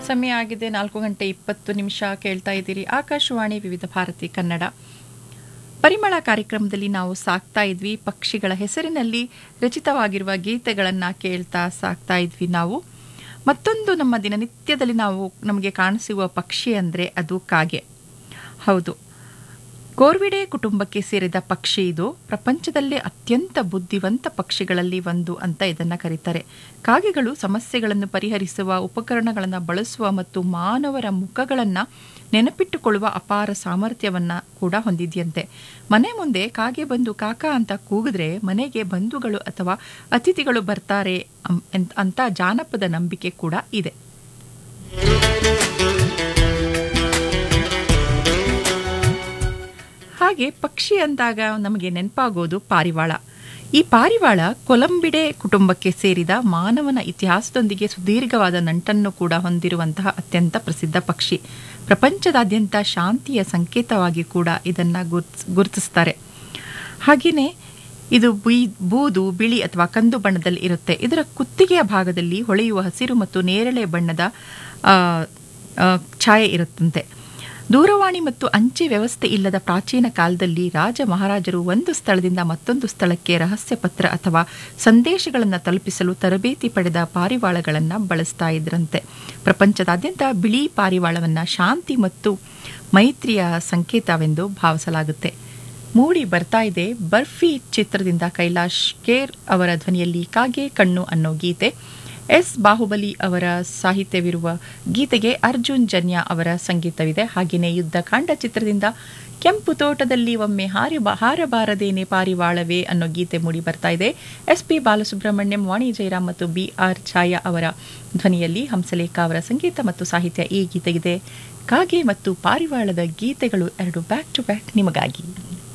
ಸಮಯ ಆಗಿದೆ ನಾಲ್ಕು ಗಂಟೆ ಇಪ್ಪತ್ತು ನಿಮಿಷ ಕೇಳ್ತಾ ಇದ್ದೀರಿ ಆಕಾಶವಾಣಿ ವಿವಿಧ ಭಾರತಿ ಕನ್ನಡ ಪರಿಮಳ ಕಾರ್ಯಕ್ರಮದಲ್ಲಿ ನಾವು ಸಾಕ್ತಾ ಇದ್ವಿ ಪಕ್ಷಿಗಳ ಹೆಸರಿನಲ್ಲಿ ರಚಿತವಾಗಿರುವ ಗೀತೆಗಳನ್ನು ಕೇಳ್ತಾ ಸಾಕ್ತಾ ಇದ್ವಿ ನಾವು ಮತ್ತೊಂದು ನಮ್ಮ ದಿನನಿತ್ಯದಲ್ಲಿ ನಾವು ನಮಗೆ ಕಾಣಿಸುವ ಪಕ್ಷಿ ಅಂದರೆ ಅದು ಕಾಗೆ ಹೌದು ಗೋರ್ವಿಡೆ ಕುಟುಂಬಕ್ಕೆ ಸೇರಿದ ಪಕ್ಷಿ ಇದು ಪ್ರಪಂಚದಲ್ಲೇ ಅತ್ಯಂತ ಬುದ್ಧಿವಂತ ಪಕ್ಷಿಗಳಲ್ಲಿ ಒಂದು ಅಂತ ಇದನ್ನು ಕರೀತಾರೆ ಕಾಗೆಗಳು ಸಮಸ್ಯೆಗಳನ್ನು ಪರಿಹರಿಸುವ ಉಪಕರಣಗಳನ್ನು ಬಳಸುವ ಮತ್ತು ಮಾನವರ ಮುಖಗಳನ್ನು ನೆನಪಿಟ್ಟುಕೊಳ್ಳುವ ಅಪಾರ ಸಾಮರ್ಥ್ಯವನ್ನು ಕೂಡ ಹೊಂದಿದೆಯಂತೆ ಮನೆ ಮುಂದೆ ಕಾಗೆ ಬಂದು ಕಾಕ ಅಂತ ಕೂಗಿದ್ರೆ ಮನೆಗೆ ಬಂಧುಗಳು ಅಥವಾ ಅತಿಥಿಗಳು ಬರ್ತಾರೆ ಅಂ- ಎಂತ್- ಅಂತ ಜಾನಪದ ನಂಬಿಕೆ ಕೂಡ ಇದೆ ಹಾಗೆ ಪಕ್ಷಿ ಅಂದಾಗ ನಮಗೆ ನೆನಪಾಗೋದು ಪಾರಿವಾಳ ಈ ಪಾರಿವಾಳ ಕೊಲಂಬಿಡೆ ಕುಟುಂಬಕ್ಕೆ ಸೇರಿದ ಮಾನವನ ಇತಿಹಾಸದೊಂದಿಗೆ ಸುದೀರ್ಘವಾದ ನಂಟನ್ನು ಕೂಡ ಹೊಂದಿರುವಂತಹ ಅತ್ಯಂತ ಪ್ರಸಿದ್ಧ ಪಕ್ಷಿ ಪ್ರಪಂಚದಾದ್ಯಂತ ಶಾಂತಿಯ ಸಂಕೇತವಾಗಿ ಕೂಡ ಇದನ್ನು ಗುರ್ತ್ ಗುರುತಿಸ್ತಾರೆ ಹಾಗೆಯೇ ಇದು ಬುಯ್ ಬೂದು ಬಿಳಿ ಅಥವಾ ಕಂದು ಬಣ್ಣದಲ್ಲಿ ಇರುತ್ತೆ ಇದರ ಕುತ್ತಿಗೆಯ ಭಾಗದಲ್ಲಿ ಹೊಳೆಯುವ ಹಸಿರು ಮತ್ತು ನೇರಳೆ ಬಣ್ಣದ ಆ, ಆ, ಛಾಯೆ ಇರುತ್ತಂತೆ ದೂರವಾಣಿ ಮತ್ತು ಅಂಚೆ ವ್ಯವಸ್ಥೆ ಇಲ್ಲದ ಪ್ರಾಚೀನ ಕಾಲದಲ್ಲಿ ರಾಜ ಮಹಾರಾಜರು ಒಂದು ಸ್ಥಳದಿಂದ ಮತ್ತೊಂದು ಸ್ಥಳಕ್ಕೆ ರಹಸ್ಯ ಪತ್ರ ಅಥವಾ ಸಂದೇಶಗಳನ್ನು ತಲುಪಿಸಲು ತರಬೇತಿ ಪಡೆದ ಪಾರಿವಾಳಗಳನ್ನು ಬಳಸ್ತಾ ಇದ್ರಂತೆ ಪ್ರಪಂಚದಾದ್ಯಂತ ಬಿಳಿ ಪಾರಿವಾಳವನ್ನು ಶಾಂತಿ ಮತ್ತು ಮೈತ್ರಿಯ ಸಂಕೇತವೆಂದು ಭಾವಿಸಲಾಗುತ್ತೆ ಮೂಡಿ ಬರ್ತಾ ಇದೆ ಬರ್ಫಿ ಚಿತ್ರದಿಂದ ಕೈಲಾಶ್ ಕೇರ್ ಅವರ ಧ್ವನಿಯಲ್ಲಿ ಕಾಗೆ ಕಣ್ಣು ಅನ್ನೋ ಗೀತೆ ಎಸ್ ಬಾಹುಬಲಿ ಅವರ ಸಾಹಿತ್ಯವಿರುವ ಗೀತೆಗೆ ಅರ್ಜುನ್ ಜನ್ಯ ಅವರ ಸಂಗೀತವಿದೆ ಹಾಗೆಯೇ ಯುದ್ಧಕಾಂಡ ಚಿತ್ರದಿಂದ ಕೆಂಪು ತೋಟದಲ್ಲಿ ಒಮ್ಮೆ ಹಾರಿ ಹಾರಬಾರದೇನೆ ಪಾರಿವಾಳವೇ ಅನ್ನೋ ಗೀತೆ ಮೂಡಿ ಬರ್ತಾ ಇದೆ ಎಸ್ ಪಿ ಬಾಲಸುಬ್ರಹ್ಮಣ್ಯಂ ವಾಣಿ ಜಯರಾಮ್ ಮತ್ತು ಬಿ ಆರ್ ಛಾಯಾ ಅವರ ಧ್ವನಿಯಲ್ಲಿ ಹಂಸಲೇಖ ಅವರ ಸಂಗೀತ ಮತ್ತು ಸಾಹಿತ್ಯ ಈ ಗೀತೆಗಿದೆ ಕಾಗೆ ಮತ್ತು ಪಾರಿವಾಳದ ಗೀತೆಗಳು ಎರಡು ಬ್ಯಾಕ್ ಟು ಬ್ಯಾಕ್ ನಿಮಗಾಗಿ